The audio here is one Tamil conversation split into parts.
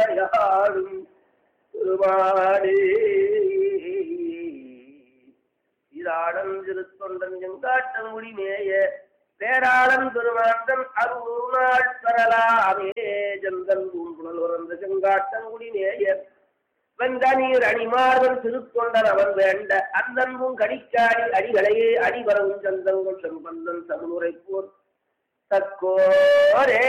விளையாடும் திருமாடே சீராடம் திருத்தொண்டன் செங்காட்டம் முடிமேய பேராளம் திருமாண்டன் அருள் நாள் பெறலாமே ஜந்தன் பூங்குழல் உறந்த செங்காட்டம் குடிமேய வெங்கநீர் அணிமார்வன் திருத்தொண்டர் அவன் வேண்ட அந்தன்பும் கடிக்காடி அடிகளையே அடிவரவும் சந்தங்கள் செம்பந்தன் தமிழுரை போர் தக்கோரே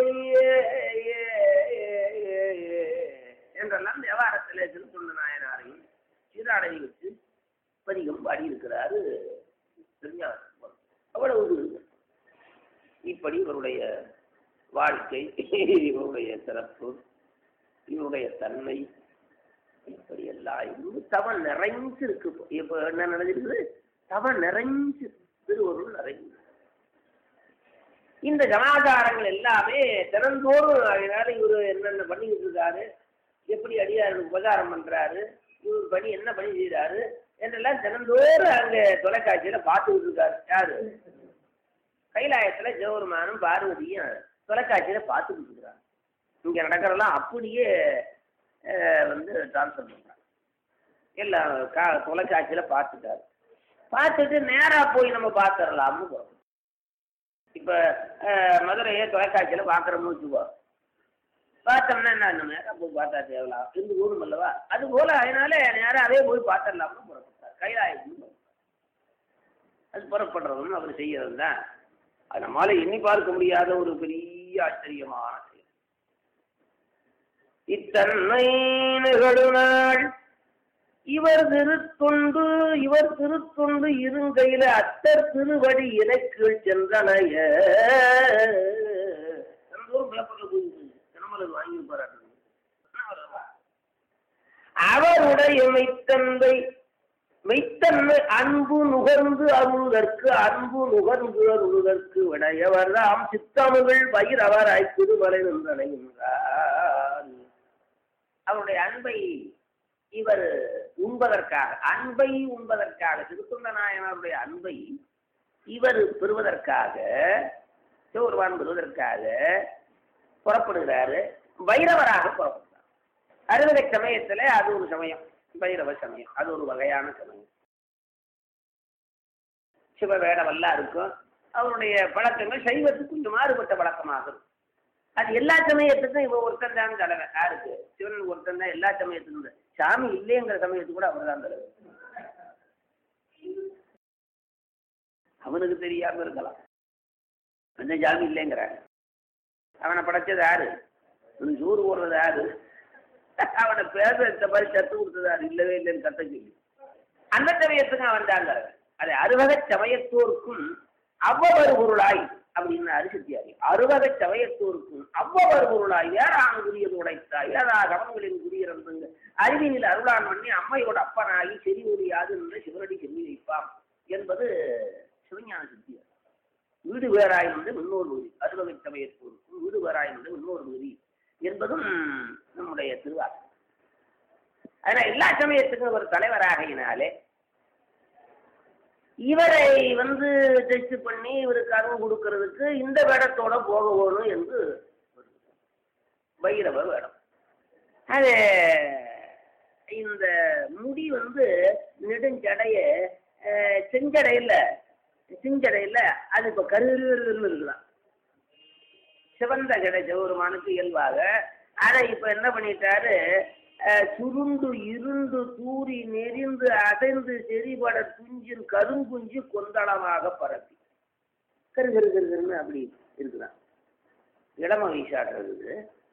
என்றெல்லாம் தேவாரத்திலே திருத்தொண்ட நாயனாரையும் சீராடனை வச்சு பதிகம் பாடியிருக்கிறாரு திருஞான அவ்வளவு இது. இப்படி இவருடைய வாழ்க்கை இவருடைய சிறப்பு இவருடைய தன்மை இப்படி எல்லாம் இருந்து தவன் நிறைஞ்சு இருக்கு இப்போ. இப்ப என்ன நடந்திருக்குது தவன் நிறைஞ்சு திருவருள் நிறைஞ்சு இந்த சமாச்சாரங்கள் எல்லாமே தினந்தோறும் அதனால இவரு என்னென்ன பண்ணிக்கிட்டு இருக்காரு எப்படி அடியாருக்கு உபகாரம் பண்றாரு இவர் பணி என்ன பணி செய்யறாரு என்றெல்லாம் தினந்தோறும் அங்க தொலைக்காட்சியில பார்த்துக்கிட்டு இருக்காரு யாரு கைலாயத்துல ஜெவருமானும் பார்வதியும் தொலைக்காட்சியில பார்த்துக்கிட்டு இருக்கிறாங்க இங்க நடக்கிறதெல்லாம் அப்படியே அஹ், வந்து டிரான்ஸ்ஃபர் பண்றாங்க எல்லாம் கா தொலைக்காட்சியில பார்த்துட்டாரு பார்த்துட்டு நேரா போய் நம்ம பார்த்துடலாம்னு போறோம் இப்ப அஹ், மதுரையை தொலைக்காட்சியில பார்க்குறோம்னு வச்சுக்கோ பார்த்தோம்னா என்ன நேரா போய் பார்த்தா தேவலாம் இருந்து கூடும் அல்லவா அது போல அதனால நேரா அதே போய் பார்த்துடலாம்னு புறப்பட்டார் கைலாயத்துக்கு அது புறப்படுறதும் அவர் செய்யறது தான் அது நம்மளால எண்ணி பார்க்க முடியாத ஒரு பெரிய ஆச்சரியமான செயல் இத்தன்மை நிகழுநாள் இவர் திருத்தொண்டு இவர் திருத்தொண்டு இருங்கையில அத்தர் திருவடி இலக்கில் சென்றனைய தினந்தோறும் பேப்பர்ல போயிருக்கு தினமலர் வாங்கி பாராட்டு அவருடைய மெய்த்தன்மை மெய்த்தன்மை அன்பு நுகர்ந்து அருள்தற்கு அன்பு நுகர்ந்து அருள்தற்கு விடையவர்தாம் சித்தமுகள் பயிரவராய் திருமலை நின்றனைகின்றார் அவருடைய அன்பை இவர் உண்பதற்காக அன்பை உண்பதற்காக திருத்தொண்ட நாயனாருடைய அன்பை இவர் பெறுவதற்காக சிவருவான் பெறுவதற்காக புறப்படுகிறாரு வைரவராக புறப்படுறார் அறுவடை சமயத்துல அது ஒரு சமயம் பைரவ சமயம் அது ஒரு வகையான சமயம் சிவ வேடவெல்லாம் இருக்கும் அவருடைய பழக்கங்கள் சைவத்துக்கு கொஞ்சம் மாறுபட்ட பழக்கமாக இருக்கும் அது எல்லா சமயத்துக்கும் இவன் ஒருத்தன் தான் தலைவன் யாருக்கு சிவன் ஒருத்தன் தான் எல்லா சமயத்துக்கும் தான். சாமி இல்லைங்கிற சமயத்துக்கு கூட அவர் தான் தலைவர் அவனுக்கு தெரியாம இருக்கலாம் அந்த சாமி இல்லைங்கிற அவனை படைச்சது யாரு அவனுக்கு சோறு போடுறது யாரு அவனை பேச இந்த மாதிரி சத்து கொடுத்தது யாரு இல்லவே இல்லைன்னு கத்த சொல்லி அந்த சமயத்துக்கும் அவன் தான் தலைவன் அது அறுவகை சமயத்தோருக்கும் அவ்வவர் பொருளாய் அப்படின்னு அரிசத்தியாரி அறுவகை சமயத்தோருக்கும் அவ்வவர் பொருளாய் ஏறான் குறியது உடைத்தாய் ஏறா கவனங்களின் குறியிறந்துங்க அறிவினில் அருளான் பண்ணி அம்மையோட அப்பனாகி செறி ஒழியாது என்று சிவனடி செம்மி வைப்பாம் என்பது சிவஞான சித்தியார் வீடு வேறாய் வந்து முன்னோர் விதி அறுவகை சமயத்தோருக்கும் வீடு வேறாய் வந்து முன்னோர் விதி என்பதும் நம்முடைய திருவாசகம் அதனால் எல்லா சமயத்துக்கும் ஒரு தலைவராகையினாலே இவரை வந்து டெஸ்ட் பண்ணி இவருக்கு அருள் கொடுக்கறதுக்கு இந்த வேடத்தோட போக வேணும் என்று பைரவ வேடம் அது இந்த முடி வந்து நெடுஞ்சடைய அஹ், செஞ்சடையில செஞ்சடையில அது இப்போ கருன்னு இருக்கலாம் சிவந்த கடை சிவருமானுக்கு இயல்பாக ஆனா இப்ப என்ன பண்ணிட்டாரு அஹ், சுருண்டு இருண்டு தூரி நெறிந்து அசைந்து செறிபட துஞ்சின் கருங்குஞ்சு கொந்தளமாக பரப்பி கரு கரு கரு கருன்னு அப்படி இருக்குதான் இளம வீசாடுறது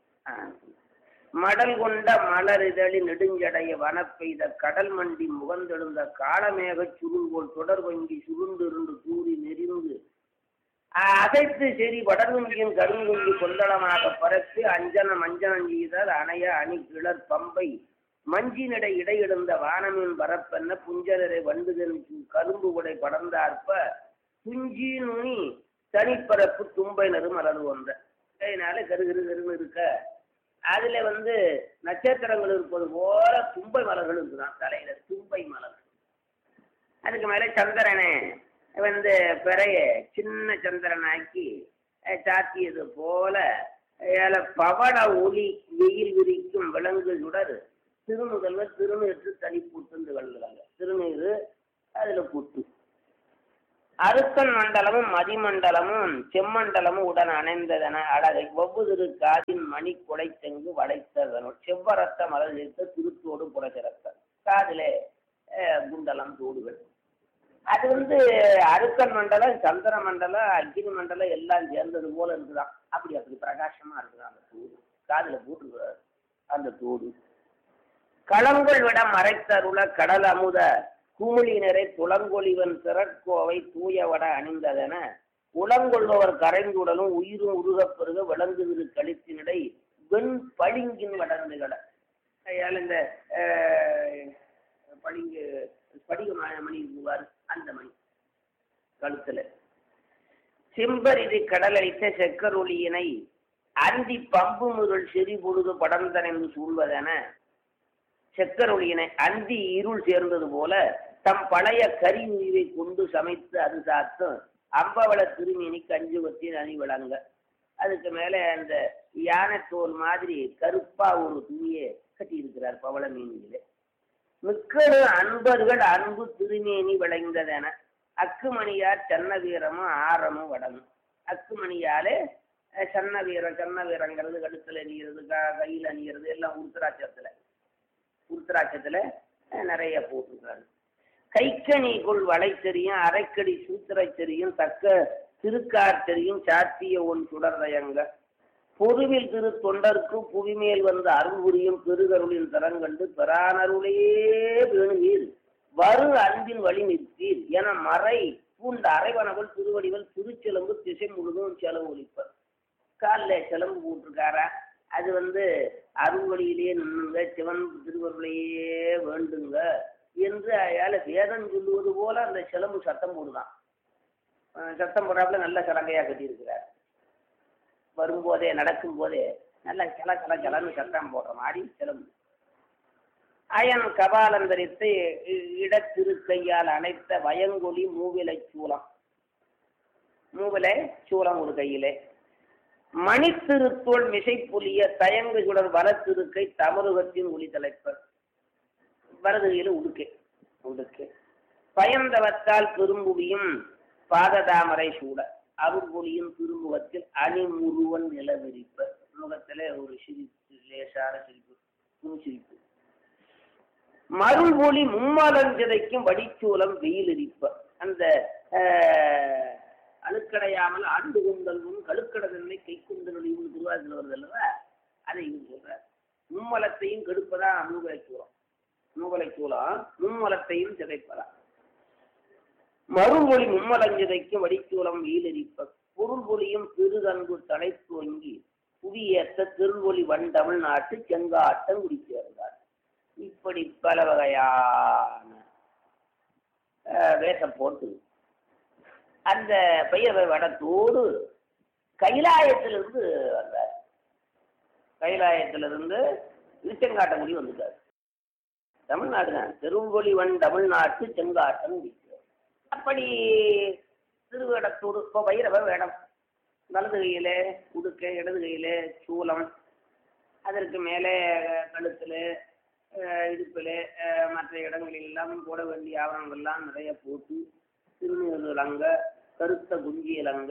மடல் கொண்ட மலர் இதழி நெடுஞ்சடைய வனப்பெய்த கடல் மண்டி முகந்தெழுந்த காலமேக சுருங்கோல் தொடர் வங்கி சுருண்டு இருண்டு தூரி நெறிந்து அசைத்து செறி வடங்குங்கியின் கருங்குங்கி கொந்தளமாக பரப்பி அஞ்சன மஞ்சனம் செய்தால் அணைய அணி கிளர் பம்பை மஞ்சினிடை இடையிடுந்த வானமின் பரப்பென்ன புஞ்சரரை வண்டுதன் கரும்பு உடை படர்ந்தார்ப்ப துஞ்சி நுனி தனிப்பரப்பு தும்பை நறு மலர் வந்த அதனால கரு கரு கருன்னு இருக்க அதுல வந்து நட்சத்திரங்கள் இருப்பது போல தும்பை மலர்கள் இருக்குதான் தலையில தும்பை மலர் அதுக்கு மேல சந்திரனை வந்து பிறைய சின்ன சந்திரனாக்கி அஹ், சாத்தியது போல ஏல பவள ஒளி வெயில் விரிக்க விளக்கும் விலங்கு சுடர் திருமுதல்வர் திருநீற்று தனி பூட்டு கழுதுறாங்க திருநீரு அதுல பூட்டு அருக்கன் மண்டலமும் மதிமண்டலமும் செம்மண்டலமும் உடன் அணைந்ததென அழகை ஒவ்வொரு காதின் மணி குடை செங்கு வளைத்ததனுள் செவ்வரத்த மலர் சேர்த்த திருத்தோடு புறச்சிறத்த காதிலே அஹ், குண்டலம் தோடுகள் அது வந்து அருக்கன் மண்டலம் சந்திர மண்டலம் அக்னி மண்டலம் எல்லாம் சேர்ந்தது போல இருக்குதான் அப்படி அப்படி பிரகாசமா இருக்குதான் அந்த தோடு காதுல போட்டுக்கிறார் அந்த தோடு களங்கள் விட மறைத்தருள கடல் அமுத குமிழினரை துளங்கொழிவன் திறக்கோவை தூயவட அணிந்ததென உளங்கொள்பவர் கரைந்துடலும் உயிரும் உருகப் பெருக விளங்குதிரு கழித்தினடை வெண் பளிங்கின் வடர்ந்து கட கையால் இந்த அஹ், பளிங்கு படிக ம- மணி இருக்குவார் அந்த மணி கழுத்துல செம்பரிது கடலளித்த செக்கரொளியினை அந்தி பம்பு முருள் செறி பொழுது படர்ந்தனைந்து சூழ்வதென செக்கரொளியினை அந்தி இருள் சேர்ந்தது போல தம் பழைய கரி உயிரை கொண்டு சமைத்து அது சாத்தும் அம்பவள திருமீனி கஞ்சுவத்தின் அணி விளங்க அதுக்கு மேலே அந்த யானை தோல் மாதிரி கருப்பா ஒரு துணியை கட்டி இருக்கிறார் பவள மீனிலே மிக்கடு அன்பர்கள் அன்பு திருமேனி விளைந்ததென அக்குமணியார் சன்ன வீரமும் ஆரமும் வடமும் அக்குமணியாலே அஹ், சன்ன வீரம் சன்ன வீரங்கிறது கழுத்துல அணிகிறது க- கையில் அணிகிறது எல்லாம் உருத்தராட்சத்துல உருத்தராட்சத்துல அஹ், நிறைய போட்டிருக்காரு கைக்கணிக்குள் வளைச்செறியும் அரைக்கடி சூத்திரச்செறியும் தக்க திருக்காற்றறியும் சாத்திய ஒன் சுடர்தயங்க பொதுவில் திரு தொண்டர்க்கு புவிமேல் வந்த அருள் புரியும் பெருகருளின் தரங்கண்டு பெறானருளையே வேணுவீர் வரு அன்பின் வழி நிற்பீர் என மறை பூண்ட அரைவனவள் திருவடிவல் திருச்சிலம்பு திசை முழுதும் செலவு ஒழிப்பர் காலில் சிலம்பு போட்டிருக்காரா அது வந்து அருள் வழியிலேயே நின்னுங்க சிவன் திருவருளையே வேண்டுங்க என்று அயால வேதம் சொல்லுவது போல அந்த சிலம்பு சத்தம் போடுதான் அஹ் சத்தம் போடுறாப்புல நல்ல சலங்கையா கட்டியிருக்கிறார் வரும்போதே நடக்கும் போதே நல்ல கல கல கலன்னு சத்தம் போடுற மாதிரி சிலம்பு அயன் கபாலந்தரித்து இ- இடத்திருக்கையால் அணைத்த வயங்கொலி மூவிலை சூலம் மூவிலை சூலம் ஒரு கையிலே மணித்திருத்தோள் மிசைப்புலிய தயங்கு சுடர் வலத்திருக்கை தமருகத்தின் ஒளி தலைப்பர் வரதுகையில் உடுக்கை உடுக்கை பயந்தவத்தால் பெரும்புவியும் பாததாமரை சூட அருள்பொழியும் திருமுகத்தில் அணிமுருவன் நிலவிரிப்ப முகத்திலே ஒரு சிரிப்பு லேசான சிரிப்பு புன்சிரிப்பு மருள்மொழி மும்மலஞ்சிதைக்கும் வடிச்சூலம் வெயிலரிப்ப அந்த ஆஹ், அழுக்கடையாமல் ஆண்டு கொண்டல் முன் கழுக்கடதன்மை கை கொண்டல் திருவாரத்தில் வருது அல்லவா அதை இவர் சொல்றார் மும்மலத்தையும் கெடுப்பதா மூவலை சூலம் மூவலை சூலம் மும்மலத்தையும் சிதைப்பதா மறுமொழி மும்மலஞ்சிதைக்கும் வடிச்சூலம் வெயிலரிப்ப பொருள் பொலியும் பெருதன்பு தலைத்து வங்கி புவியேற்ற திருவொளி வண்டமிழ் நாட்டு செங்காட்டம் குடிச்சேர்ந்தார் இப்படி பல வகையான அஹ், வேஷம் போட்டு அந்த பையவர் வடத்தோடு கைலாயத்திலிருந்து வந்தார் கைலாயத்திலிருந்து திருச்செங்காட்டங்குடி வந்துட்டார் தமிழ்நாடு தான் திருவொளி வன் தமிழ்நாட்டு செங்காட்டம் குடிச்சார் அப்படி திருவேடத்தோடு இப்போ பைரவ வேடம் வலது கையிலே உடுக்கை இடது கையிலே சூலம் அதற்கு மேலே கழுத்தில் இடுப்பில் மற்ற இடங்களில் எல்லாம் போட வேண்டிய ஆவணங்கள்லாம் நிறைய போட்டு திருநீர் இலங்க கருத்த குஞ்சி இலங்க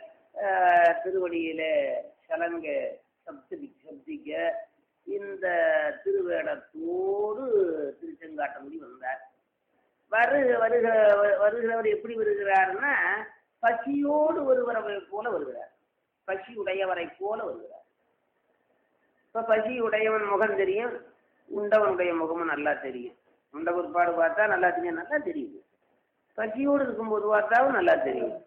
திருவடியிலே சலங்க சப்தி சப்திக்க இந்த திருவேடத்தோடு திருச்செங்காட்டங்குடி வந்தார் வருக வருக வ- வருகிறவர் எப்படி வருகிறார்னா பசியோடு ஒருவரை போல வருகிறார் பசி உடையவரை போல வருகிறார் இப்ப பசி உடையவன் முகம் தெரியும் உண்டவனுடைய முகமும் நல்லா தெரியும் உண்ட பிற்பாடு பார்த்தா நல்லா தெரியும் நல்லா தெரியுது பசியோடு இருக்கும்போது பார்த்தாவும் நல்லா தெரியும்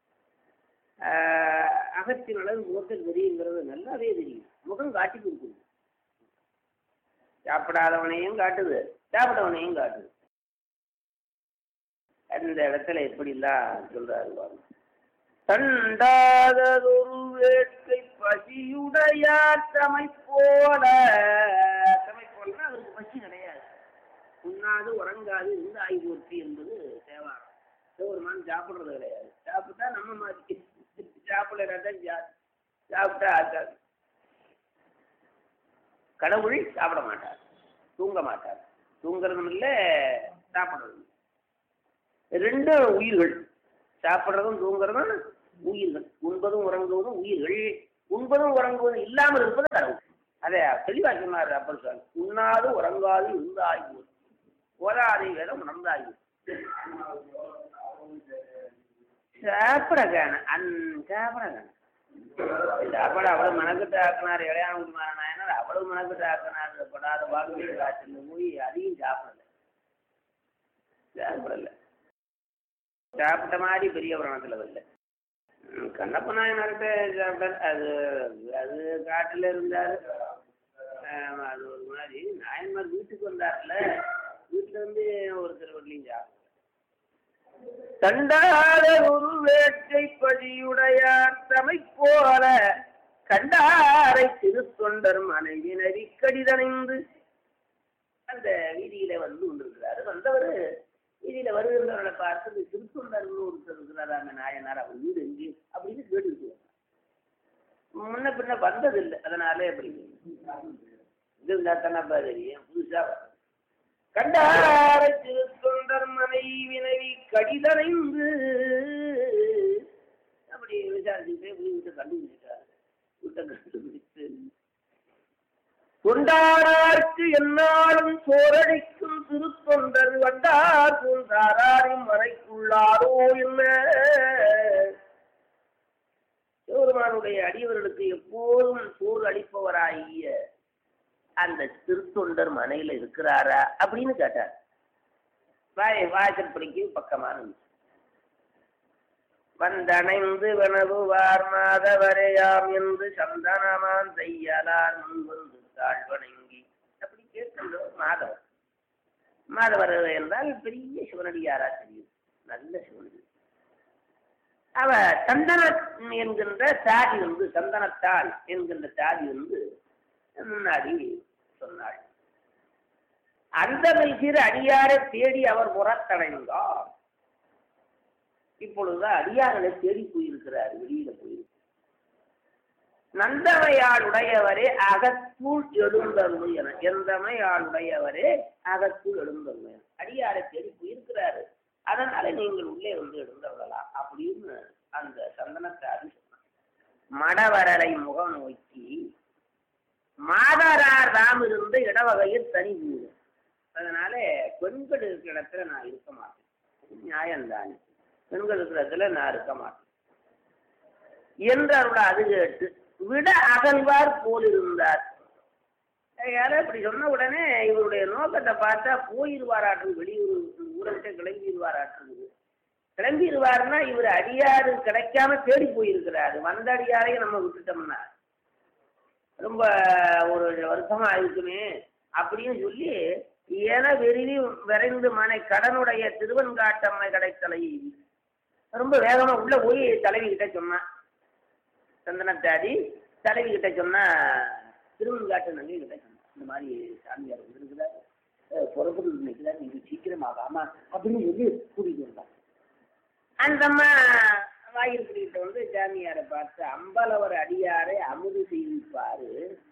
ஆஹ் அகத்தின் அளவு முகத்தில் தெரியுங்கிறது நல்லாவே தெரியும் முகம் காட்டி கொடுக்குது சாப்பிடாதவனையும் காட்டுது சாப்பிடவனையும் காட்டுது அந்த இடத்துல எப்படிலாம் சொல்றாரு பாருங்க தண்டாததொரு வேட்கை பசியுடையார் தமை போல தமை போலன்னா அவருக்கு பசி கிடையாது உண்ணாது உறங்காது இருந்து ஆய் போச்சு என்பது தேவாரம் சிவருமான் சாப்பிடுறது கிடையாது சாப்பிட்டா நம்ம மாதிரி சாப்பிடலாம் சாப்பிட்டா ஆக்காது கடவுள் சாப்பிட மாட்டார் தூங்க மாட்டார் தூங்குறதும் இல்லை சாப்பிட்றதும் இல்லை. ரெண்டும் உயிர்கள் சாப்பிட்றதும் தூங்குறதும் உயிர்கள் உண்பதும் உறங்குவதும் உயிர்கள் உண்பதும் உறங்குவதும் இல்லாமல் இருப்பது கடவுள் அதை தெளிவா சொன்னார் அப்பர் சார் உண்ணாது உறங்காது இருந்தாய் ஓராதை வேதம் உணர்ந்தாய் சாப்பிட காண அன் சாப்பிட காண சாப்பாடு அவ்வளவு மெனக்கிட்டு ஆக்கினார் இளையானூர் நாயனார் அவ்வளவு மெனக்கிட்டு ஆக்கினார் படாத பாகுபலி காய்ச்சல் போய் அதையும் சாப்பிடல சாப்பிடல சாப்பிட்ட மாதிரி பெரிய புராணத்தில் வரல ம், கண்ணப்ப நாயனார்கிட்ட சாப்பிட்டார் அது அது காட்டில் இருந்தார் ஆமா, அது ஒரு மாதிரி நாயன்மார் வீட்டுக்கு வந்தார்ல வீட்டில் வந்து ஒருத்தர் வீட்லையும் சாப்பிட்டார் கண்டாத ஒரு வேட்டை பதியுடையார் தமை போல கண்டாரை திருத்தொண்டர் மனைவி நரி கடிதணைந்து அந்த வீதியில வந்து கொண்டிருக்கிறாரு வந்தவர் வீதியில வருகின்றவர்களை பார்த்து இந்த திருத்தொண்டர்னு ஒருத்தர் இருக்கிறார் அந்த நாயனார் அவர் வீடு எங்கே அப்படின்னு கேட்டு முன்ன பின்ன வந்ததில்லை அதனாலே அப்படி இது இருந்தா தானப்பா தெரியும் புதுசா வர்றது. கண்டாரை திருத்தொண்டர் மனைவினவி கடிதணைந்து அப்படி விசாரிச்சுட்டே போய் வீட்டை கண்டுபிடிச்சிட்டாரு வீட்டை கண்டுபிடிச்சு கொண்டாடார்க்கு என்னாலும் சோரடிக்கும் திருத்தொண்டர் வந்தார் போன்றாரின் மறைக்குள்ளாரோ என்ன சிவபெருமானுடைய அடியவர்களுக்கு எப்போதும் சோறு அளிப்பவராகிய அந்த திருத்தொண்டர் மனையில இருக்கிறாரா அப்படின்னு கேட்டார் வாய் வாசற்படிக்கு பக்கமா இருந்துச்சு வந்தணைந்து வனவுவார் மாதவரையாம் என்று சந்தனமான் செய்யலார் முன்வந்து தாழ்வணங்கி அப்படி கேட்கின்றோம் மாதவர் மாதவர் என்றால் பெரிய சிவனடியாரா தெரியும் நல்ல சிவனடி அவ சந்தன என்கின்ற சாதி வந்து சந்தனத்தாள் என்கின்ற சாதி வந்து முன்னாடி சொன்னாள் அந்த சிற அடியாரை தேடி அவர் புறத்தடைந்தார் இப்பொழுது அடியார்களை தேடி போயிருக்கிறார் வெளியில போயிருக்கு நந்தமையாளுடையவரே அகத்துள் எழுந்தருள் என எந்தமையாளுடையவரே அகத்துள் எழுந்தருள் என அடியாரை தேடி போயிருக்கிறாரு அதனால நீங்கள் உள்ளே வந்து எழுந்தருளலாம் அப்படின்னு அந்த சந்தனத்தாரி சொன்னார் மடவரலை முகம் நோக்கி மாதரார் தாம் இருந்த இடவகையில் தனி வீடு அதனால பெண்கள் இருக்கிற இடத்துல நான் இருக்க மாட்டேன் நியாயம்தானே பெண்கள் இருக்கிற இடத்துல நான் இருக்க மாட்டேன் என்று அவரோட அது கேட்டு விட அகழ்வார் போல் இருந்தார் யாரோ இப்படி சொன்ன உடனே இவருடைய நோக்கத்தை பார்த்தா போயிருவாராட்டு வெளியூர் ஊரை விட்டு கிளம்பிடுவாராட்டு கிளம்பிடுவாருன்னா இவர் அடியாறு கிடைக்காம தேடி போயிருக்கிறாரு வந்த அடியாரையும் நம்ம விட்டுட்டோம்னா ரொம்ப ஒரு வருஷமா இருக்குமே அப்படின்னு சொல்லி என விருதி விரைந்து மனை கடனுடைய திருவன்காட்டம்மை கிடைத்தலை ரொம்ப வேகமா உள்ள போய் தலைவி கிட்ட சொன்னான் சந்தனத்தாடி தலைவி கிட்ட சொன்னா திருவன்காட்டு நங்கை கிட்ட சொன்னான் இந்த மாதிரி சாமியார் வந்திருக்கிறாரு அஹ் புறப்பட்டு நிற்கிறார் நீங்க சீக்கிரமாக ஆமா அப்படின்னு சொல்லி கூட்டிட்டு வந்தாங்க அந்த அம்மா வாயிற்கிட்ட வந்து சாமியாரை பார்த்து அம்பலவர் அடியாரை அமுது செய்விப்பாரு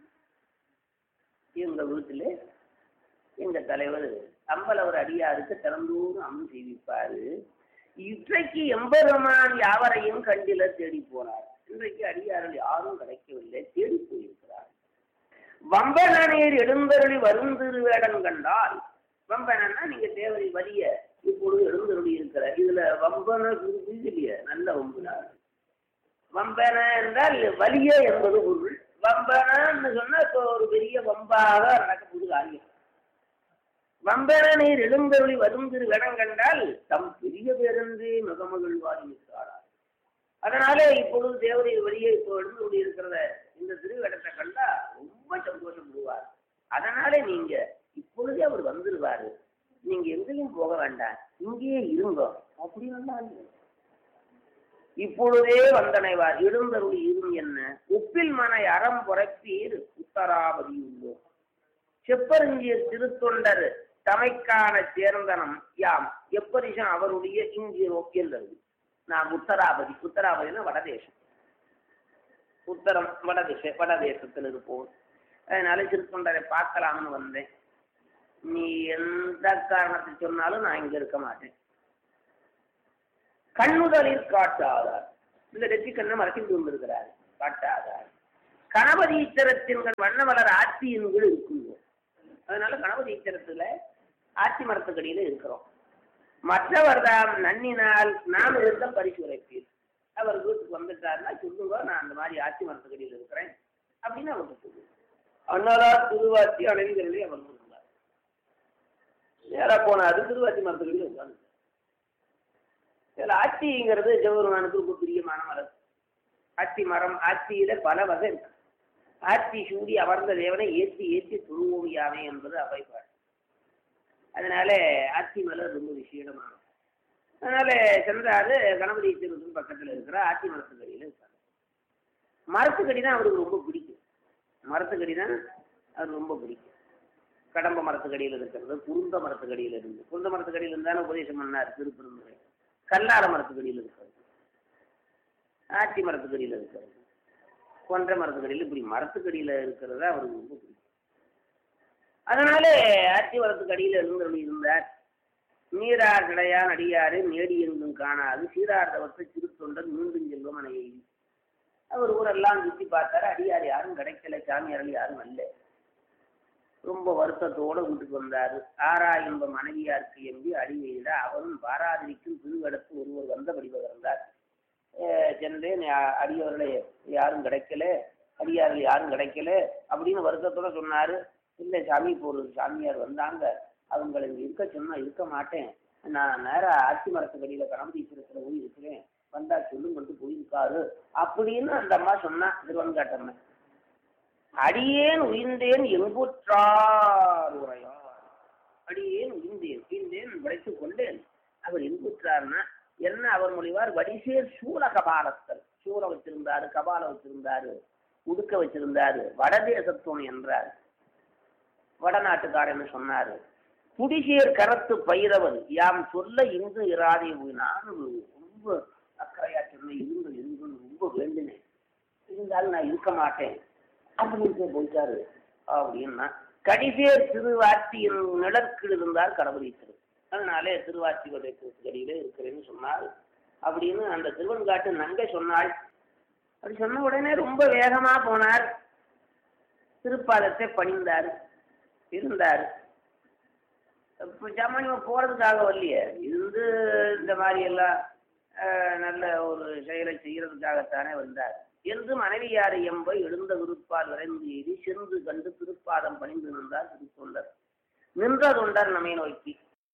எங்க வீட்டுல எங்க தலைவர் அம்பலவர் அடியாருக்கு திறந்தோறும் அமுது செய்விப்பாரு இன்றைக்கு எம்பெருமான் யாவரையும் கண்டில தேடி போனார் இன்றைக்கு அடியார்கள் யாரும் கிடைக்கவில்லை தேடி போயிருக்கிறார் வம்பனநீர் எழுந்தருளி வருந்திருவேடன் கண்டால் வம்பனா நீங்க தேவரி வலிய இப்பொழுது எழுந்தருளி இருக்கிற இதுல வம்பன இல்லையே நல்ல வம்புனா வம்பன என்றால் வலிய என்பது பொருள் வம்பனன்னு சொன்னா இப்போ ஒரு பெரிய வம்பாக நடக்கப்படுது காரியம் வம்பன நீர் எழுந்தருளி வருந்திரு இடம் கண்டால் தம் பெரிய பேருந்து மிகமகிழ்வாரி இருக்கிறார் அதனால இப்பொழுது தேவதை வெளியே இப்போ எழுந்தருளி இருக்கிறத இந்த திருவிடத்தை கண்டா ரொம்ப சந்தோஷப்படுவார் அதனால நீங்க இப்பொழுதே அவர் வந்துருவாரு நீங்க எங்கேயும் போக வேண்டாம் இங்கேயே இருங்க அப்படின்னு இப்பொழுதே வந்தனைவார் எழுந்தருளி இரும் என்ன உப்பில் மனை அறம் புறப்பீர் உத்தராபதி உள்ளோம் செப்பருஞ்சியர் திருத்தொண்டர் தமைக்கான சேர்ந்தனம் யாம் எப்பரிசம் அவருடைய இங்கிறோம் என்றது நான் உத்தராபதி உத்தராபதினா வடதேசம் உத்தரம் வடதிசை வடதேசத்தில் இருப்போம் அதனால திருத்தொண்டரை பார்க்கலாம்னு வந்தேன் நீ எந்த காரணத்தை சொன்னாலும் நான் இங்க இருக்க மாட்டேன் கண்ணுதலில் காட்டாதார் இந்த நெற்றி கண்ணை மறைச்சிட்டு வந்திருக்கிறார் காட்டாதார் கணபதி ஈச்சரத்தின்கள் வண்ணமலர் ஆட்சியின்கள் இருக்குங்க அதனால கணபதி ஈச்சரத்துல ஆட்சி மரத்துக்கடியில இருக்கிறோம் மற்றவர் தாம் நன்னினால் நாம் இருந்த பரிசுரைப்பீர் அவர் வீட்டுக்கு வந்துட்டாருன்னா சொல்லுங்க நான் அந்த மாதிரி ஆட்சி மரத்துக்கடியில் இருக்கிறேன் அப்படின்னு அவருக்கு சொல்லுங்க அண்ணாரா திருவாச்சி அணைவிகளே அவர் இருந்தார் நேரா போனாரு திருவாச்சி மரத்துக்கடியில் உட்கார்ந்து இதில் ஆட்சிங்கிறது சிவபெருமானுக்கு ரொம்ப பிரியமான மரம் ஆட்சி மரம் ஆட்சியில பல வகை இருக்கு ஆட்சி சூடி அமர்ந்த தேவனை ஏற்றி ஏற்றி துருவோவியாமே என்பது அவைப்பாடு அதனால ஆட்சி மலர் ரொம்ப விசேடமானது அதனால சென்றாரு கணபதி திருத்தம் பக்கத்துல இருக்கிற ஆட்சி மரத்துக்கடியில இருக்காரு மரத்துக்கடி தான் அவருக்கு ரொம்ப பிடிக்கும் மரத்துக்கடி தான் அவருக்கு ரொம்ப பிடிக்கும் கடம்ப மரத்துக்கடியில் இருக்கிறது குருந்த மரத்துக்கடியில் இருந்து குருந்த மரத்துக்கடியில் இருந்தாலும் உபதேசம் பண்ணார் திருப்பெருந்துறை கல்லாட மரத்துக்கடியில் இருக்கிறது ஆச்சி மரத்துக்கடியில் இருக்கிறது கொன்ற மரத்துக்கடியில் இப்படி மரத்துக்கடியில் இருக்கிறது அவருக்கு ரொம்ப பிடிக்கும் அதனால ஆச்சி மரத்துக்கடியில் இருந்தவர்கள் இருந்தார் நீரார் கிடையான் அடியாறு நேடி எங்கும் காணாது சீரார்தவத்தை திருத்தொண்டர் மீண்டும் செல்வம் அணையை அவர் ஊரெல்லாம் சுற்றி பார்த்தாரு அடியார் யாரும் கிடைக்கல சாமியார்கள் யாரும் அல்ல ரொம்ப வருத்தத்தோட வீட்டுக்கு வந்தாரு ஆறா என்ப மனைவியாருக்கு எம்பி அடிவையிட அவரும் பாராதிரிக்கும் திருவடத்து ஒருவர் வந்தபடி பகர்ந்தார் சென்றேன் அடியவர்களை யாரும் கிடைக்கல அடியார்கள் யாரும் கிடைக்கல அப்படின்னு வருத்தத்தோட சொன்னாரு இல்லை சாமி இப்போ ஒரு சாமியார் வந்தாங்க அவங்களை இங்க இருக்க சொன்னா இருக்க மாட்டேன் நான் நேரா ஆட்சி மரத்துக்கடியில கணபதீஸ்வரத்துல போய் இருக்கிறேன் வந்தா சொல்லுங்கட்டு போயிருக்காரு அப்படின்னு அந்த அம்மா சொன்னா திருவன்காட்டம்மா அடியேன் உயிர்ந்தேன் எங்குற்றார் உரையார் அடியேன் உயிர்ந்தேன் உயிர்ந்தேன் படைத்துக் கொண்டேன் அவர் எங்குற்றார்னா என்ன அவர் மொழிவார் வடிசேர் சூல கபாலத்தர் சூல வச்சிருந்தாரு கபாலம் வச்சிருந்தாரு உடுக்க வச்சிருந்தாரு வடதேசத்தோன் என்றார் வடநாட்டுக்காரன்னு சொன்னாரு குடிசேர் கரத்து பயிரவன் யாம் சொல்ல இங்கு இராதே நான் ரொம்ப அக்கறையா சொன்னேன் இருந்து இருந்து ரொம்ப வேண்டினேன் இருந்தாலும் நான் இருக்க மாட்டேன் அப்படின்னு போயிட்டாரு அப்படின்னா கடிசேர் திருவாட்சியின் நிழற்கில் இருந்தால் கடவுளை திரு அதனாலே திருவாட்சி கடியில இருக்கிறேன்னு சொன்னார் அப்படின்னு அந்த திருவன்காட்டு நங்கை சொன்னாள் அப்படி சொன்ன உடனே ரொம்ப வேகமா போனார் திருப்பாதத்தை பணிந்தார் இருந்தார் இப்போ ஜமானியம் போறதுக்காக வரலையே இருந்து இந்த மாதிரி எல்லாம் நல்ல ஒரு செயலை செய்யறதுக்காகத்தானே வந்தார் என்று மனைவியார் எம்பை எழுந்த விருப்பால் விரைந்து ஏறி சென்று கண்டு திருப்பாதம் பணிந்து நின்றார் திருத்தொண்டர் நின்ற தொண்டர் நம்மை நோக்கி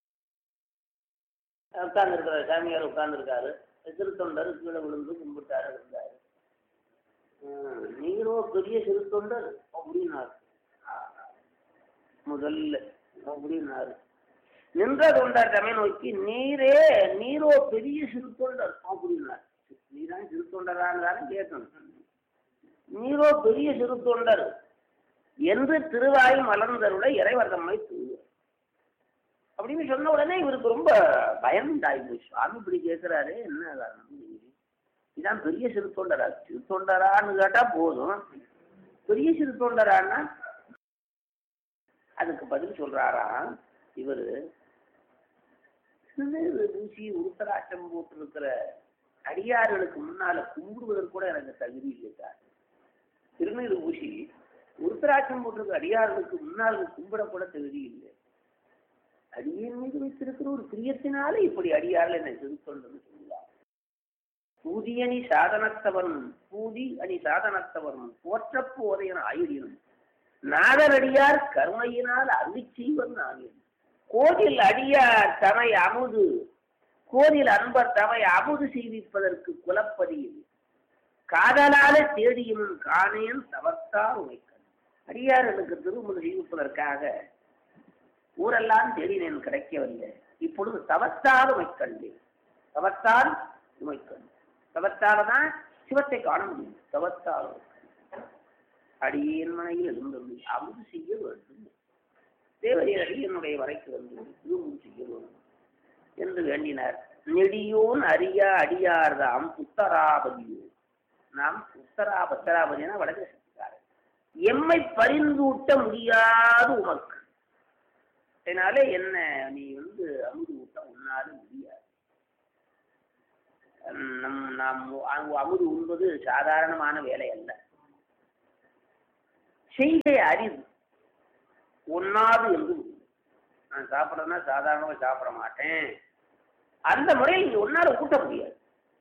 உட்கார்ந்துருக்காரு சாமியார் உட்கார்ந்துருக்காரு திருத்தொண்டர் கீழே விழுந்து கும்பிட்டாரு இருந்தாரு நீரோ பெரிய சிறுத்தொண்டர் அப்படின்னாரு முதல்ல அப்படின்னாரு நின்ற தொண்டர் தமை நோக்கி நீரே நீரோ பெரிய சிறுத்தொண்டர் அப்படின்னார் நீதான் சிறுத்தொண்டரான்னு கேட்கணும் நீரோ பெரிய சிறுத்தொண்டர் என்று திருவாய் மலர்ந்தருட இறைவர் தம்மை தூங்குவார் அப்படின்னு சொன்ன உடனே இவருக்கு ரொம்ப பயந்தாய் போய் சுவாமி இப்படி கேட்கிறாரு என்ன காரணம் இதான் பெரிய சிறு தொண்டரா சிறு தொண்டரான்னு கேட்டா போதும் பெரிய சிறு தொண்டரான்னா அதுக்கு பதில் சொல்றாரா இவரு சிறு பூசி உருத்தராட்சம் போட்டிருக்கிற அடியார்களுக்கு முன்னால கும்பிடுவதற்கு கூட எனக்கு தகுதி இல்லை சார் திருநீர் பூசி உருத்தராட்சம் போட்டிருக்க அடியார்களுக்கு முன்னால் கும்பிடக்கூட தகுதி இல்லை அடியன் மீது வைத்திருக்கிற ஒரு பிரியத்தினால இப்படி அடியார்கள் என்னை திருத்தொண்டு சொல்லுவார் பூதி அணி சாதனத்தவன் பூதி அணி சாதனத்தவன் போற்ற போதையன் ஆயுடினும் நாதரடியார் கருணையினால் அருளி செய்வன் ஆகியன் கோதில் அடியார் தமை அமுது கோதில் அன்பர் தமை அமுது செய்விப்பதற்கு குலப்பதியில் காதலால தேடியும் காணேன் தவத்தார் உமைக்கன் அடியார்களுக்கு திருமணம் செய்விப்பதற்காக ஊரெல்லாம் தேடினேன் கிடைக்கவில்லை இப்பொழுது தவத்தால் உமைக்கண்டேன் தவத்தால் உமைக்கண் தவத்தால தான் சிவத்தை காண முடியும் தவத்தால் அடியேன் மனையில் எழுந்தது அமுது செய்ய வேண்டும் தேவரீர் அடியனுடைய வரைக்கு வந்து திருமணம் செய்ய வேண்டும் என்று வேண்டினார் நெடியோன் அரியா அடியார்தாம் உத்தராபதியோ நாம் உத்தரா பத்தராபதினா வடக்கு சக்திக்காரர் எம்மை பரிந்தூட்ட முடியாது உமக்கு அதனால என்ன நீ வந்து அமுது ஊட்ட உன்னால முடியாது நம் நாம் அங்கு அமுது உண்பது சாதாரணமான வேலை அல்ல செய்கை அறிவு ஒன்னாது என்று நான் சாப்பிட்றேன்னா சாதாரணமாக சாப்பிட மாட்டேன் அந்த முறையில் நீ ஒன்னால ஊட்ட முடியாது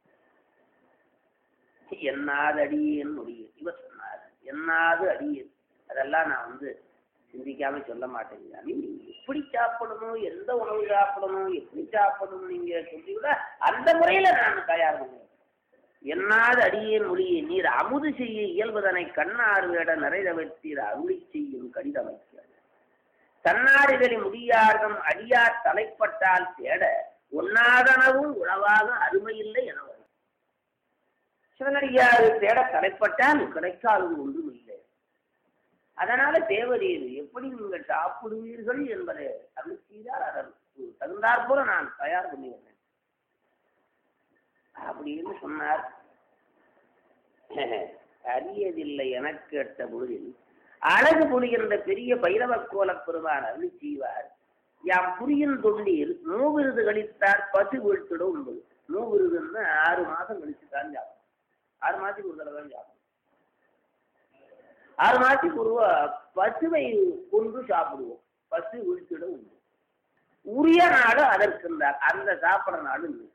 என்னாது அடியேன் முடியும் இவர் சொன்னார் என்னாது அடியேன் அதெல்லாம் நான் வந்து சிந்திக்காம சொல்ல மாட்டேன் சாமி நீங்க எப்படி சாப்பிடணும் எந்த உணவு சாப்பிடணும் எப்படி சாப்பிடணும் நீங்க சொல்றீங்களா அந்த முறையில நான் தயார் பண்ணுவேன் என்னாது அடியேன் மொழியை நீர் அமுது செய்ய இயல்பதனை கண்ணாறு வேட நிறைதவத்தீர் அருளி செய்யும் கடிதமைக்க தன்னாடுகளை முடியார்தம் அடியார் தலைப்பட்டால் தேட ஒன்னாதனவும் உளவாக அருமையில்லை என வரும் சிவனடியார் தேட தலைப்பட்டால் கிடைக்காதது ஒன்றும் இல்லை அதனால தேவரீர் எப்படி நீங்கள் சாப்பிடுவீர்கள் என்பதை அருள் செய்தால் அதற்கு தகுந்தாற் போல நான் தயார் பண்ணிவிடுறேன் அப்படின்னு சொன்னார் அறியதில்லை எனக்கு கேட்ட பொழுதில் அழகு புரிகின்ற பெரிய பைரவ கோலப் பெருமான் அருள் செய்வார் யாம் புரியின் தொண்டீர் மூவிருது கழித்தார் பசு வீழ்த்திட உண்பது மூவிருதுன்னு ஆறு மாதம் கழிச்சு தான் சாப்பிடும் ஆறு மாதத்துக்கு ஒரு தடவை தான் சாப்பிடும் ஆறு மாதத்துக்கு ஒரு பசுவை கொண்டு சாப்பிடுவோம் பசு வீழ்த்திட உண்டு உரிய நாடு அதற்கின்றார் அந்த சாப்பிட்ற நாடு இருக்கு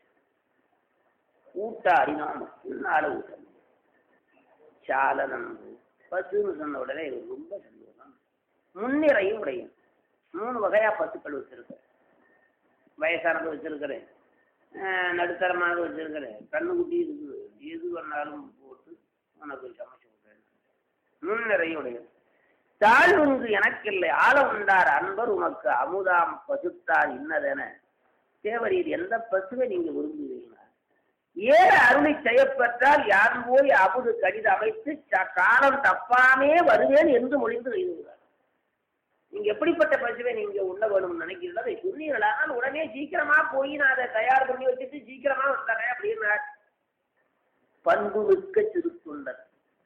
ஊட்டாடி நாம் நாளை ஊட்ட சால நன்று பசுன்னு சொன்ன உடனே இவருக்கு ரொம்ப சந்தோஷம் முன்னிறையும் உடையும் மூணு வகையா பசுக்கள் வச்சிருக்கிறேன் வயசானது வச்சிருக்கிறேன் ஆஹ் நடுத்தரமானது வச்சிருக்கிறேன் கண்ணுக்குட்டி இருக்குது எது வேணாலும் போட்டு உனக்கு சமைச்சு விடுறேன் முன்னிறையும் உடையும் தாழ்வுங்கு எனக்கில்லை ஆள உண்டார் அன்பர் உமக்கு அமுதாம் பசுத்தார் இன்னதென தேவரீர் எந்த பசுவை நீங்க விரும்புகிறீங்களா ஏற அருளை செய்யப்பட்டால் யான் போய் அமுது கடித அமைத்து ச- காலம் தப்பாமே வருவேன் என்று மொழிந்து எழுதுகிறார் நீங்க எப்படிப்பட்ட பசுவை நீங்க உண்ண வேணும்னு நினைக்கிறீங்களோ அதை சொன்னீர்களானால் உடனே சீக்கிரமா போய் நான் அதை தயார் பண்ணி வச்சுட்டு சீக்கிரமா வந்துடுறேன் அப்படின்னார் பண்பு மிக்க திருத்துண்டர்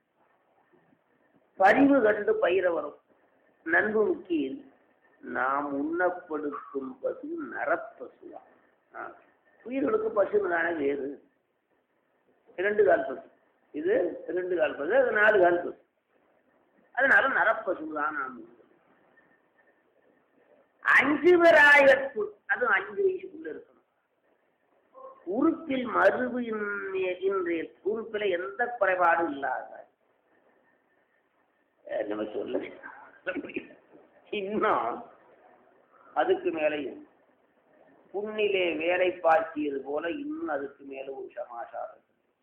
பரிவு கண்டு பயிர வரும் நண்பு முக்கியில் நாம் உண்ணப்படுத்தும் பசு நரப்பசுதான் ஆ. உயிர்களுக்கு பசுன்னு தானே வேறு இரண்டு கால் பசு இது ரெண்டு கால் பசு அது நாலு கால் பசு அதனால நரப்பசு தான் நாம் உண்பது. அஞ்சு பேராயிரத்து அதுவும் அஞ்சு வயசுக்குள்ள இருக்கணும் உறுப்பில் மருவு இன்றைய இன்றைய உறுப்பில் எந்த குறைபாடும் இல்லாத அஹ் நம்ம சொல்ல இன்னும் அதுக்கு மேலையும் புண்ணிலே வேலை பாய்ச்சியது போல இன்னும் அதுக்கு மேல ஒரு சமாசாரம்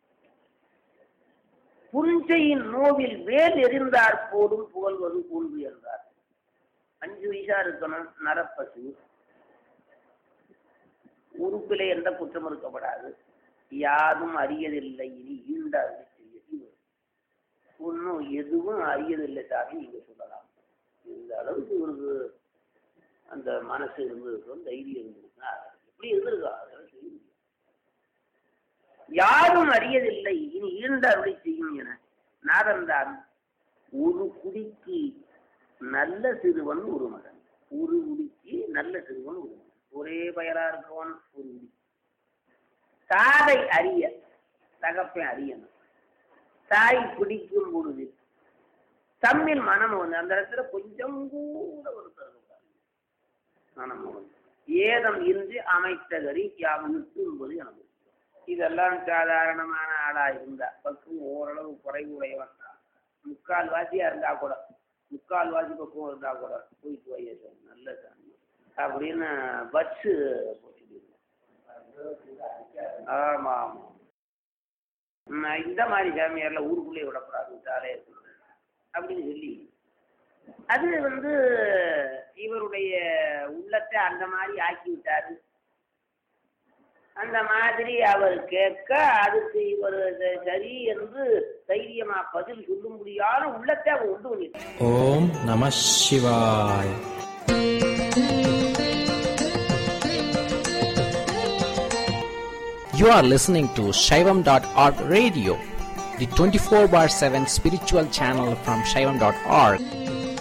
புஞ்சையின் நோவில் வேல் எரிந்தார் போலும் புகழ்வது கூழ்வு என்றார் அஞ்சு வயசா இருக்கணும் நரப்பசு உறுப்பிலே எந்த குற்றம் இருக்கப்படாது யாதும் அறியதில்லை இனி ஈண்ட அருளி செய்ய இவர் ஒன்றும் எதுவும் அறியதில்லை சாமி நீங்க சொல்லலாம் இந்த அளவுக்கு இவருக்கு அந்த மனசு இருந்திருக்கும் தைரியம் இருந்திருக்கா எப்படி இருந்திருக்கா அதெல்லாம் செய்ய முடியாது. யாரும் அறியதில்லை இனி ஈண்ட அருளை செய்யும் என நாதன்தான் ஒரு குடிக்கு நல்ல சிறுவன் ஒரு மகன் ஒரு குடிக்கு நல்ல சிறுவன் ஒரு மகன் ஒரே பயரா இருக்கவன் ஒரு குடி தாதை அறிய தகப்பன் அறியணும் தாய் பிடிக்கும் பொழுது தம்மில் மனம் வந்து அந்த இடத்துல கொஞ்சம் கூட ஒரு தருகிறார் மனம் வந்து ஏதம் இன்றி அமைத்த கறி யாம் என்பது எனக்கு இதெல்லாம் சாதாரணமான ஆளா இருந்தா பக்குவம் ஓரளவு குறைவுடையவன் முக்கால் வாசியா இருந்தா கூட முக்கால் வாசி பக்குவம் இருந்தா கூட போயிட்டு வைய சாமி நல்ல சாமி அப்படின்னு பஸ்ஸு போட்டு ஆமா ஆமா நான் இந்த மாதிரி சாமியார்ல ஊருக்குள்ளே விடக்கூடாது விட்டாலே இருக்கணும் அப்படின்னு சொல்லி அது வந்து இவருடைய உள்ளத்தை அந்த மாதிரி ஆக்கி விட்டாரு அந்த மாதிரி அவர் கேட்க அதுக்கு இவர் ச- சரி என்று தைரியமா பதில் சொல்லும்படியான உள்ளத்தை அவர் உண்டு பண்ணிட்டார் ஓம் நம சிவாய் You are listening to Shaivam.org radio, the 24 bar 7 spiritual channel from Shaivam.org.